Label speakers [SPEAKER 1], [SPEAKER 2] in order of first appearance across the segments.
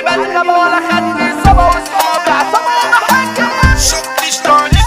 [SPEAKER 1] بتغاب ولا خدني سما واصحابي عصابة ومحاكم
[SPEAKER 2] شفتش تاني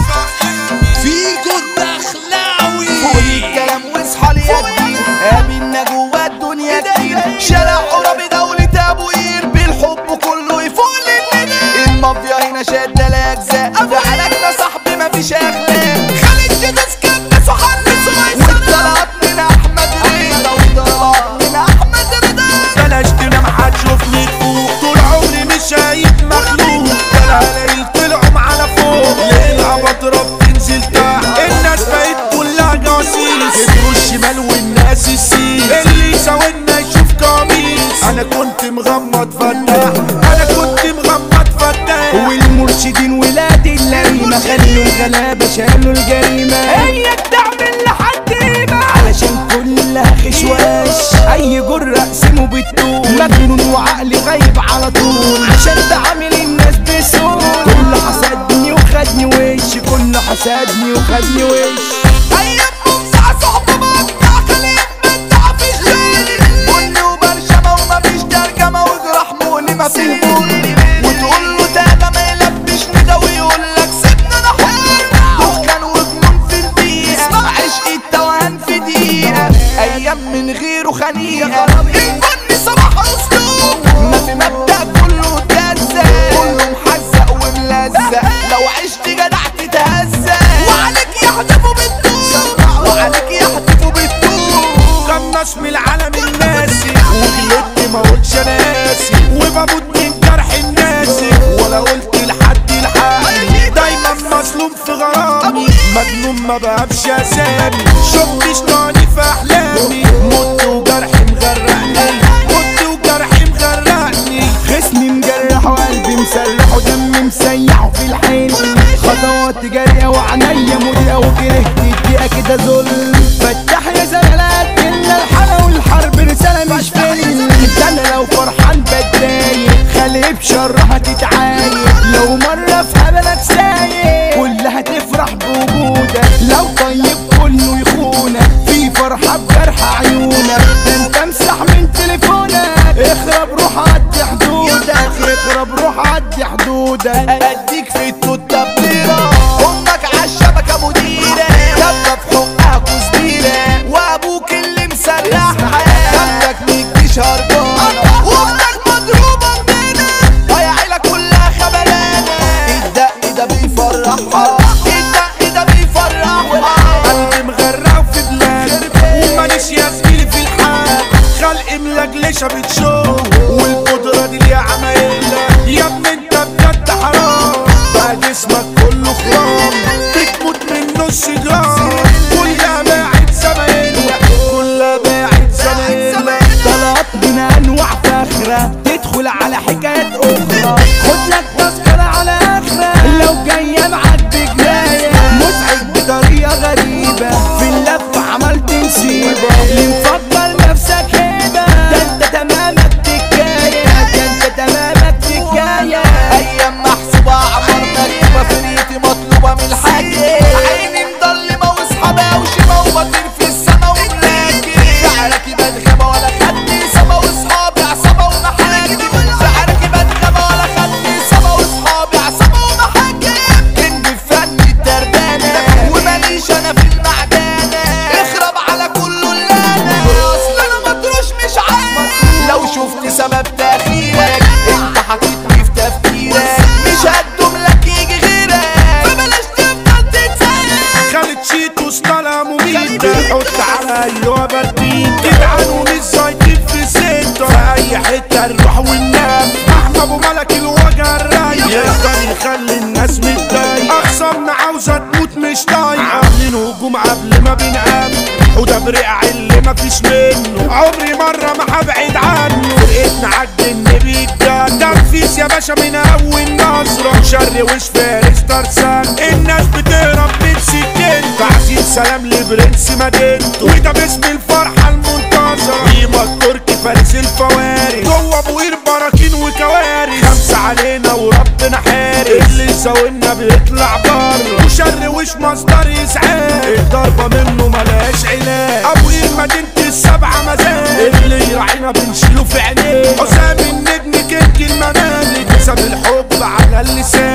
[SPEAKER 2] فيجو الدخلاوي
[SPEAKER 1] فوق الكلام واصحى لي يا كبير قابلنا جوا الدنيا كتير شارع قرب دولة ابو قير بالحب كله يفوق للندى المافيا هنا شادة الاجزاء في علاجنا صاحبي مفيش اخلاق خالد جدس كبس وحرس والطلعت من احمد رضا والطلعت من احمد رضا
[SPEAKER 2] بلاش تنام هتشوفني فوق طول عمري مش شايف مخلوق ده الهلايل طلعوا معانا فوق العبط رب تنزل تحت الناس بقت كلها جواسيس يدروا الشمال والناس السيس اللي يساوينا يشوف قميص انا كنت مغمض فتاح انا كنت مغمض فتاح
[SPEAKER 3] والمرشدين ولاد اللئيمة خلوا الغلابة شالوا الجريمة هي تعمل لحد قيمة علشان كلها خشواش أي جرة اقسمه بالطول مجنون وعقلي غايب على طول عشان تعامل الناس بسهول كل حسدني وخدني وش كل حسدني وخدني وش
[SPEAKER 1] ايام ممسعة صحبة مقطع خليك مدع في الشارع بن وبرشمة ومفيش ترجمة وجراح مؤلمة مفيش بن وتقول له ده ما يلبش ندى ويقول لك سيبنا انا حر دخان وجنون في البيئة عشق التوهان في دقيقة ايام من غيره خنيقة البن صباح اسلوب ما في مبدأ كله اتهزق كله محزق وملزق لو عشت جدع تتهزق وعليك يحدفوا بالطوب وعليك يحدفوا بالطوب
[SPEAKER 2] كم ناس من العالم الناسي وغلطت ما قلتش ناسي وبموت من جرح الناسي ولا قلت لحد الحق دايما مظلوم في غرامي مجنون ما بهبش اسامي شفتش تاني في احلامي مت وجرحي مغرقني مت وجرحي مغرقني
[SPEAKER 3] خصمي مجرح وقلبي مسرح ودمي مسيح في الحين خطوات جارية وعنيا مضيئة وكرهت الدقيقة كده ظلم فتح يا زلالات إلا الحلا والحرب رسالة مش فيلم ده أنا لو فرحان بتضايق خلي بشرها تتعايق لو مرة في هبلك سايق كلها تفرح بوجودك لو طيب كله يخونك في فرحة بجرح عيونك ده انت امسح من تليفونك اخرب روح عدي حدودك اخرب روح عدي حدودك
[SPEAKER 1] اديك في التوتة بليرة امك عالشبكة مديرة كبة في حقها كزبيرة وابوك اللي مسرحها كبتك ميجيش هربانة واختك مضروبة مننا يا عيلة كلها خبلانة الدق ده بيفرحها الدق ده بيفرحها
[SPEAKER 2] قلبي مغرق في بلاد وماليش يا زميلي في الحال خلقي ملجلشة بتشوف والقدرة دي ليها عمايلها يا ابني انت بجد حرام بقى جسمك كله خرام بتموت من نص جرام كلها باعت زمايلها كلها باعت زمايلها
[SPEAKER 3] طلعت بنا انواع فاخرة تدخل على حكايات اخرى خد لك تذكرة على اخرة لو جاية معاك بجناية مزعج بطريقة غريبة في اللف عملت نسيبة اللي مفكر نفسك هيبة ده انت تمامك تكاية ده انت تمامك تكاية
[SPEAKER 1] ايام محسوبة عمر مكتوبة فريتي مطلوبة من الحاج عيني مضلمة واصحابها وشمة وبطير في السما وملاكي شعرك بتغابة ولا خدني سما واصحابي عصابة ومحاكم شعرك بتغابة ولا خدني سما واصحابي عصابة ومحاكم كنت في فن التربانة وماليش انا في المعدانة اخرب على كله اللي انا اصل انا مطروش مش عارف لو شفت سبب تأخيرك انت حطيتني في تفكيرك مش هدوم لك يجي غيرك فبلاش تفضل تتسرق
[SPEAKER 2] خالد شيتوس طالع مميت حط على ايوه بردين جدعان ومش زايدين في سته في اي حته نروح وننام احمد ابو ملك الوجه الرايق يقدر يخلي الناس متضايقه اخصامنا عاوزه تموت مش طايقه عاملين هجوم قبل ما بنقام وده برقع اللي مفيش منه عمري مره ما هبعد عنه فرقتنا عالجن بيتجن تنفيذ يا باشا من اول نظره شر وش فارس ترسان الناس بتهرب من سكين تعزيز سلام لبرنس مدينته وده باسم الفرحه المنتظره قيمه التركي فارس الفوارس جوه ابو قير براكين وكوارث خمسه علينا وربنا حارس اللي يساوينا بيطلع بره وشر وش مصدر ازعاج الضربه منه ملهاش علاج ابو قير مدينه السبعه مزاج اللي يراعينا بنشيله في عينيه حسام النجم كيك المنام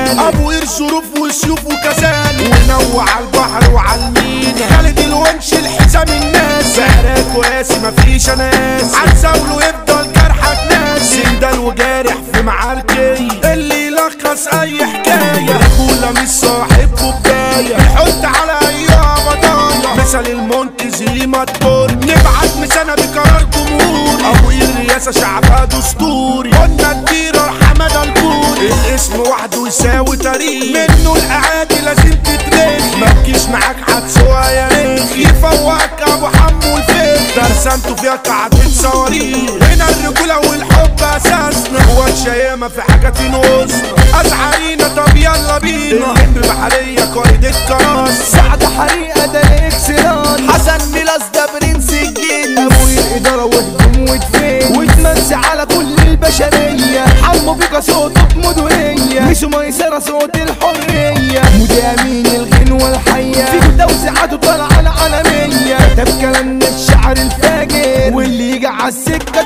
[SPEAKER 2] التاني ابو قير ظروف وسيوف وكساني ونوع على البحر وعلى المينا خالد الونش الحزام الناس سعرك قاسي مفيش ناس عالزاوله يفضل جرحك ناس سندال وجارح في معاركي اللي يلخص اي حكايه رجوله مش صاحب كوبايه بيحط على ايها بضايا مثل المنتج ليه مدبور نبعت مسانه بقرار جمهوري ابو الرئاسه شعبها دستوري قلنا الديره حماده البوري الاسم وحده يساوي تاريخ منه الاعادي لازم تتريخ ما تجيش معاك حدثوها يا ريخ يفوقك ابو حمو الفيخ ترسمته فيها قاعدة صواريخ هنا الرجولة والحب اساسنا هو الشيامة في حاجة تنقصنا ازعرينا طب يلا بينا الهند بحرية قائد الكراس
[SPEAKER 3] سعد حريقة ده الاكسران
[SPEAKER 1] حسن ميلاس ده برنس الجن
[SPEAKER 3] ابوي الاداره وهجوم ودفين وتمسي على كل البشريه حمو بيكا صوته بمدوريه مش ميسره صوت الحريه مودي امين الغنوه الحيه في توزيعاته طالعه العالميه كتب كلامنا الشعر الفاجر واللي يجي على السكه